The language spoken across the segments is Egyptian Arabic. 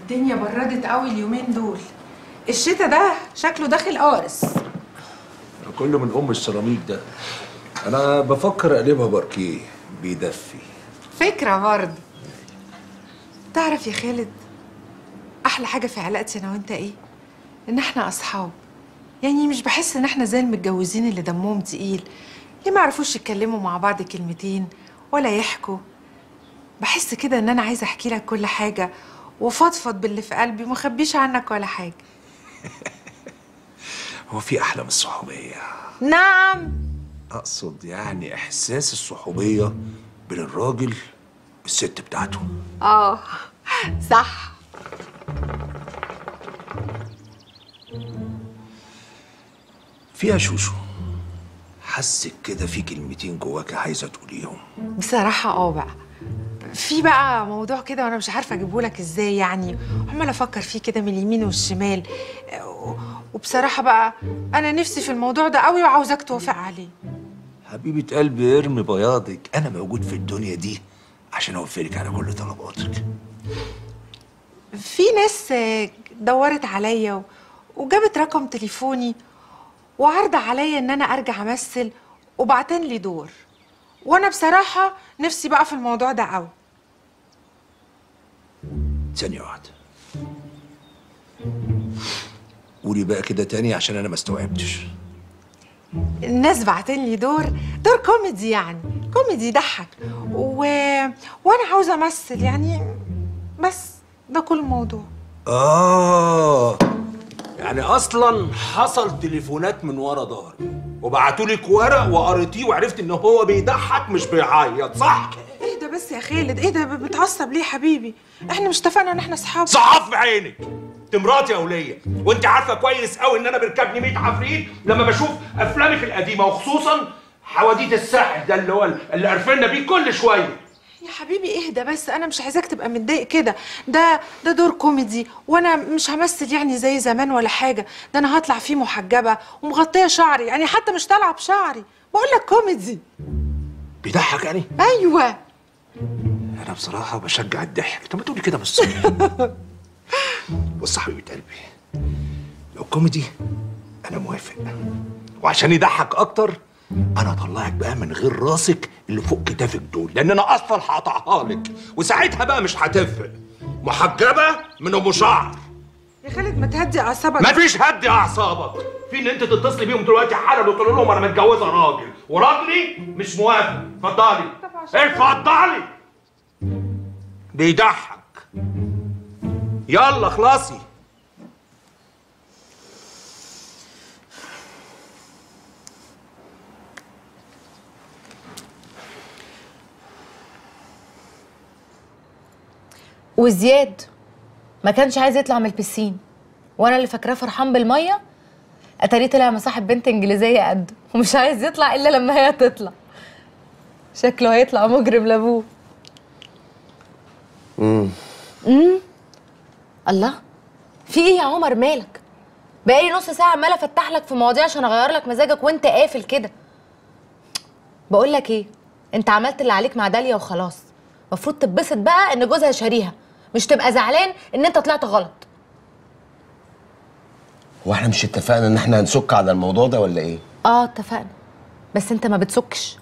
الدنيا بردت قوي اليومين دول الشتا ده شكله داخل قارس كله من ام السيراميك ده انا بفكر اقلبها باركيه بيدفي فكرة برضه تعرف يا خالد أحلى حاجة في علاقتي أنا وأنت إيه؟ إن إحنا أصحاب يعني مش بحس إن إحنا زي المتجوزين اللي دمهم تقيل اللي ما يعرفوش يتكلموا مع بعض كلمتين ولا يحكوا بحس كده إن أنا عايزة أحكي لك كل حاجة وفضفض باللي في قلبي وما أخبيش عنك ولا حاجة هو في احلى من الصحوبيه نعم اقصد يعني احساس الصحوبيه بين الراجل والست بتاعته آه صح فيها شوشو حسك كده في كلمتين جواك عايزه تقوليهم بصراحة اه بقى في بقى موضوع كده وانا مش عارفه اجيبه لك ازاي يعني عمال افكر فيه كده من اليمين والشمال و- وبصراحه بقى انا نفسي في الموضوع ده قوي وعاوزاك توافق عليه حبيبه قلبي ارمي بياضك انا موجود في الدنيا دي عشان اوفرك على كل طلباتك في ناس آه، دورت عليا و- وجابت رقم تليفوني وعرض عليا ان انا ارجع امثل وبعتين لي دور وانا بصراحه نفسي بقى في الموضوع ده قوي ثانيه واحده قولي بقى كده تاني عشان انا ما استوعبتش الناس بعتين لي دور دور كوميدي يعني كوميدي يضحك و... وانا عاوزه امثل يعني بس ده كل الموضوع آه يعني أصلا حصل تليفونات من ورا ظهري وبعتولك ورق وقريتيه وعرفت إن هو بيضحك مش بيعيط صح؟ ايه ده بس يا خالد ايه ده ب- بتعصب ليه يا حبيبي احنا مش اتفقنا ان احنا اصحاب صحف عينك انت مراتي يا وليه وانت عارفه كويس قوي ان انا بيركبني 100 عفريت لما بشوف افلامك القديمه وخصوصا حواديت الساحل ده اللي هو اللي قرفنا بيه كل شويه يا حبيبي اهدى بس انا مش عايزاك تبقى متضايق كده ده ده دور كوميدي وانا مش همثل يعني زي زمان ولا حاجه ده انا هطلع فيه محجبه ومغطيه شعري يعني حتى مش طالعه بشعري بقول لك كوميدي بيضحك يعني ايوه انا بصراحه بشجع الضحك طب ما تقولي كده من الصبح بص يا حبيبه قلبي لو كوميدي انا موافق وعشان يضحك اكتر انا اطلعك بقى من غير راسك اللي فوق كتافك دول لان انا اصلا هقطعها لك وساعتها بقى مش هتفرق محجبه من ام شعر يا خالد ما تهدي اعصابك مفيش هد اعصابك في ان انت تتصلي بيهم دلوقتي حالا وتقول لهم انا متجوزه راجل وراجلي مش موافق اتفضلي اتفضلي بيضحك يلا خلاصي وزياد ما كانش عايز يطلع من البسين وانا اللي فاكراه فرحان بالميه اتاريه طلع مصاحب بنت انجليزيه قده ومش عايز يطلع الا لما هي تطلع شكله هيطلع مجرم لابوه امم الله في ايه يا عمر مالك بقالي نص ساعه عماله افتح لك في مواضيع عشان اغير لك مزاجك وانت قافل كده بقول لك ايه انت عملت اللي عليك مع داليا وخلاص المفروض تتبسط بقى ان جوزها شاريها مش تبقى زعلان ان انت طلعت غلط هو احنا مش اتفقنا ان احنا هنسك على الموضوع ده ولا ايه؟ اه اتفقنا بس انت ما بتسكش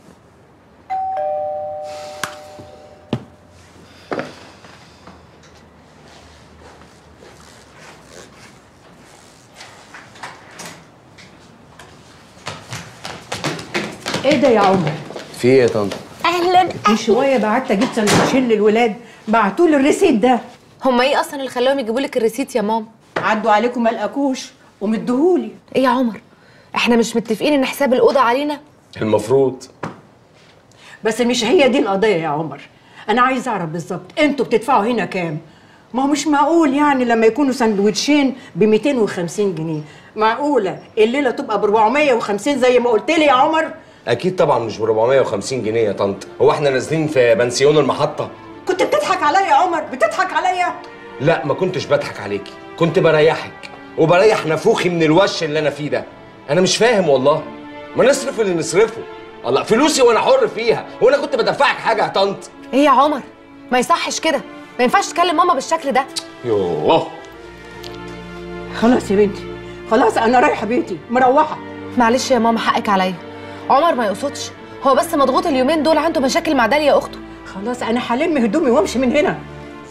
ايه ده يا عمر في ايه يا طنط؟ اهلا من شويه بعت اجيب سندوتشين للولاد بعتوا لي الريسيت ده هما ايه اصلا اللي خلاهم يجيبوا لك الريسيت يا ماما عدوا عليكم ما لقاكوش ومديهولي ايه يا عمر احنا مش متفقين ان حساب الاوضه علينا المفروض بس مش هي دي القضيه يا عمر انا عايز اعرف بالظبط انتوا بتدفعوا هنا كام ما هو مش معقول يعني لما يكونوا سندوتشين ب 250 جنيه معقوله الليله تبقى ب 450 زي ما قلت لي يا عمر اكيد طبعا مش ب 450 جنيه يا طنط هو احنا نازلين في بنسيون المحطه كنت بتضحك عليا يا عمر بتضحك عليا لا ما كنتش بضحك عليكي كنت بريحك وبريح نافوخي من الوش اللي انا فيه ده انا مش فاهم والله ما نصرف اللي نصرفه الله فلوسي وانا حر فيها وانا كنت بدفعك حاجه يا طنط ايه يا عمر ما يصحش كده ما ينفعش تكلم ماما بالشكل ده يوه خلاص يا بنتي خلاص انا رايحه بيتي مروحه معلش يا ماما حقك عليا عمر ما يقصدش هو بس مضغوط اليومين دول عنده مشاكل مع داليا اخته خلاص انا هلم هدومي وامشي من هنا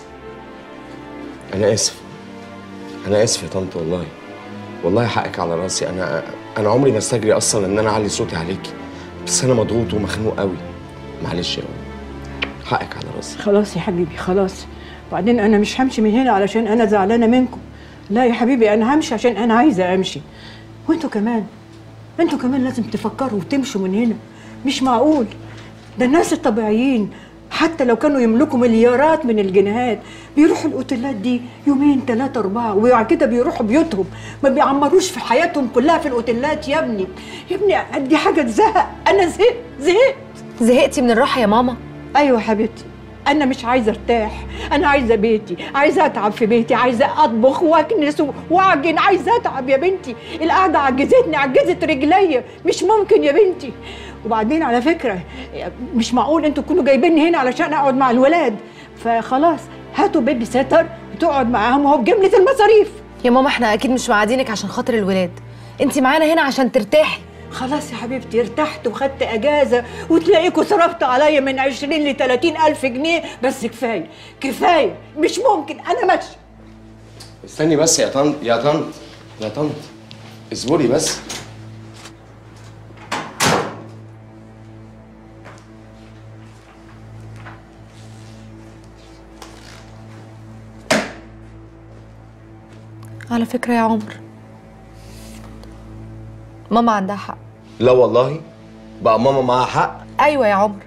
انا اسف انا اسف يا طنط والله والله حقك على راسي انا انا عمري ما استجري اصلا ان انا اعلي صوتي عليكي بس انا مضغوط ومخنوق قوي معلش يا أمي حقك على راسي خلاص يا حبيبي خلاص بعدين انا مش همشي من هنا علشان انا زعلانه منكم لا يا حبيبي انا همشي عشان انا عايزه امشي وانتوا كمان انتوا كمان لازم تفكروا وتمشوا من هنا مش معقول ده الناس الطبيعيين حتى لو كانوا يملكوا مليارات من الجنيهات بيروحوا الاوتيلات دي يومين ثلاثة أربعة وبعد كده بيروحوا بيوتهم ما بيعمروش في حياتهم كلها في الأوتيلات يا ابني يا ابني دي حاجة تزهق أنا زهقت زهقت زهقتي من الراحه يا ماما ايوه حبيبتي انا مش عايزه ارتاح انا عايزه بيتي عايزه اتعب في بيتي عايزه اطبخ واكنس واعجن عايزه اتعب يا بنتي القعده عجزتني عجزت رجليا مش ممكن يا بنتي وبعدين على فكره مش معقول انتوا تكونوا جايبيني هنا علشان اقعد مع الولاد فخلاص هاتوا بيبي سيتر وتقعد معاهم وهو بجمله المصاريف يا ماما احنا اكيد مش معادينك عشان خاطر الولاد انت معانا هنا عشان ترتاحي خلاص يا حبيبتي ارتحت وخدت اجازه وتلاقيكوا صرفتوا عليا من 20 ل 30 الف جنيه بس كفايه كفايه مش ممكن انا ماشيه استني بس يا طنط يا طنط يا طنط اصبري بس على فكره يا عمر ماما عندها حق لا والله بقى ماما معاها حق ايوه يا عمر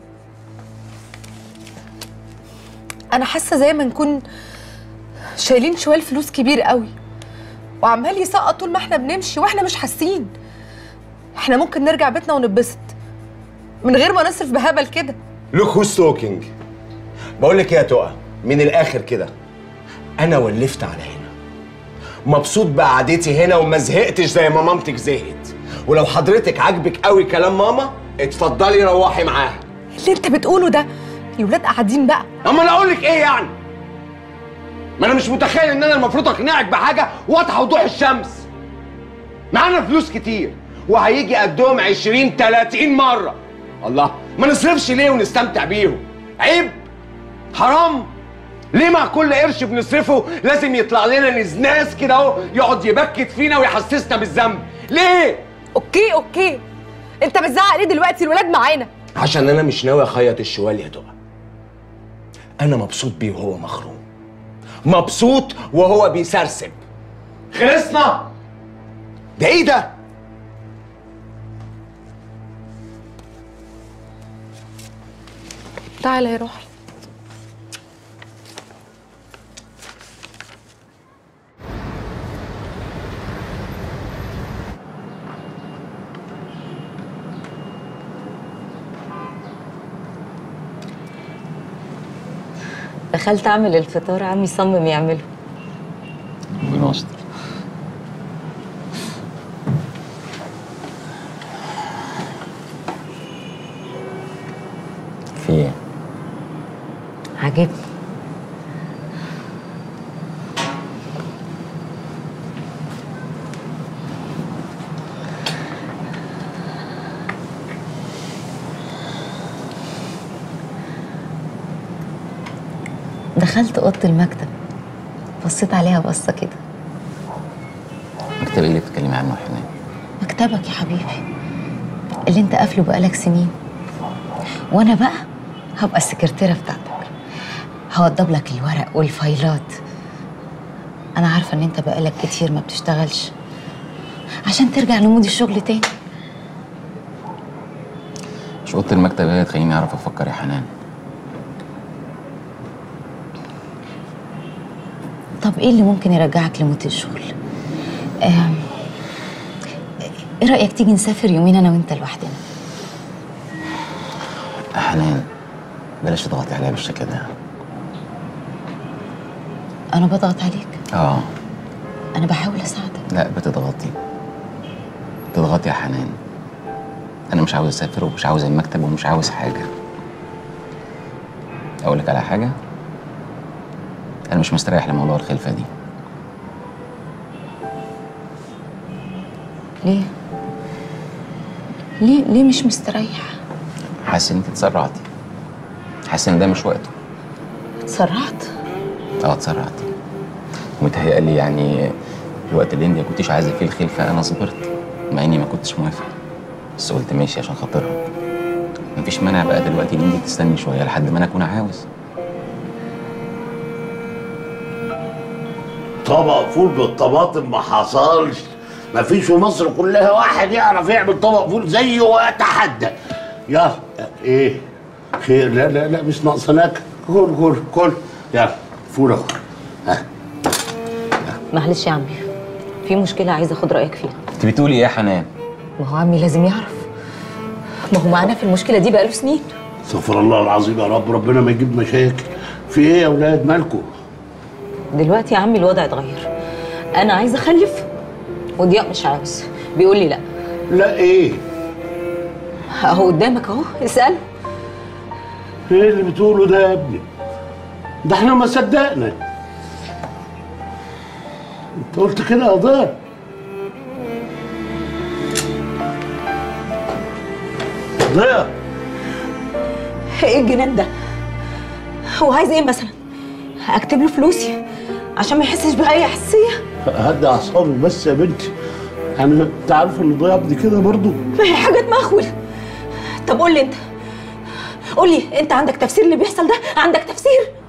انا حاسه زي ما نكون شايلين شوال فلوس كبير قوي وعمال يسقط طول ما احنا بنمشي واحنا مش حاسين احنا ممكن نرجع بيتنا ونتبسط من غير ما نصرف بهبل كده لوك هوز توكينج بقول لك ايه يا تقى من الاخر كده انا ولفت على هنا مبسوط بقعدتي هنا وما زهقتش زي ما مامتك زهقت ولو حضرتك عاجبك قوي كلام ماما اتفضلي روحي معاها اللي انت بتقوله ده الولاد قاعدين بقى اما انا اقول لك ايه يعني ما انا مش متخيل ان انا المفروض اقنعك بحاجه واضحه وضوح الشمس معانا فلوس كتير وهيجي قدهم 20 30 مره الله ما نصرفش ليه ونستمتع بيهم عيب حرام ليه مع كل قرش بنصرفه لازم يطلع لنا نزناز كده اهو يقعد يبكت فينا ويحسسنا بالذنب ليه اوكي اوكي انت بتزعق ليه دلوقتي الولاد معانا عشان انا مش ناوي اخيط الشوال يا دعاء انا مبسوط بيه وهو مخروم مبسوط وهو بيسرسب خلصنا ده ايه ده تعالى يا روحي دخلت اعمل الفطار عمي صمم يعمله ربنا يستر في ايه؟ عجبني دخلت اوضه المكتب بصيت عليها بصه كده مكتب ايه اللي بتتكلمي عنه يا حنان؟ مكتبك يا حبيبي اللي انت قافله بقالك سنين وانا بقى هبقى السكرتيره بتاعتك هوضب لك الورق والفايلات انا عارفه ان انت بقالك كتير ما بتشتغلش عشان ترجع لمود الشغل تاني مش اوضه المكتب هي تخليني اعرف افكر يا حنان طب ايه اللي ممكن يرجعك لمود الشغل آم، ايه رايك تيجي نسافر يومين انا وانت لوحدنا يا حنان بلاش تضغطي عليا بالشكل ده انا بضغط عليك اه انا بحاول اساعدك لا بتضغطي تضغطي يا حنان انا مش عاوز اسافر ومش عاوز المكتب ومش عاوز حاجه اقول لك على حاجه انا مش مستريح لموضوع الخلفه دي ليه ليه ليه مش مستريح حاسس ان انت اتسرعتي حاسس ان ده مش وقته اتسرعت اه اتسرعت ومتهيألي يعني الوقت اللي انت ما كنتيش عايزه فيه الخلفه انا صبرت مع اني ما كنتش موافق بس قلت ماشي عشان خاطرها مفيش مانع بقى دلوقتي ان انت تستني شويه لحد ما انا اكون عاوز طبق فول بالطماطم ما حصلش مفيش في مصر كلها واحد يعرف يعمل طبق فول زيه واتحدى يلا ايه خير لا لا لا مش ناقصناك كل كل كل يلا فول اهو ها معلش يا عمي في مشكله عايزه اخد رايك فيها انت بتقولي ايه يا حنان ما هو عمي لازم يعرف ما هو معانا في المشكله دي بقاله سنين استغفر الله العظيم يا رب ربنا ما يجيب مشاكل في ايه يا اولاد مالكم دلوقتي يا عمي الوضع اتغير انا عايزه اخلف وضياء مش عاوز بيقول لي لا لا ايه اهو قدامك اهو اسال ايه اللي بتقوله ده يا ابني ده احنا ما صدقنا انت قلت كده يا ضياء ضياء ايه الجنان ده هو عايز ايه مثلا اكتب له فلوسي عشان ما يحسش باي حساسيه هدي اعصابك بس يا بنتي انا انت عارف ان ضياء ابني كده برضو ما هي حاجه تمخول طب قول لي انت قول لي انت عندك تفسير اللي بيحصل ده عندك تفسير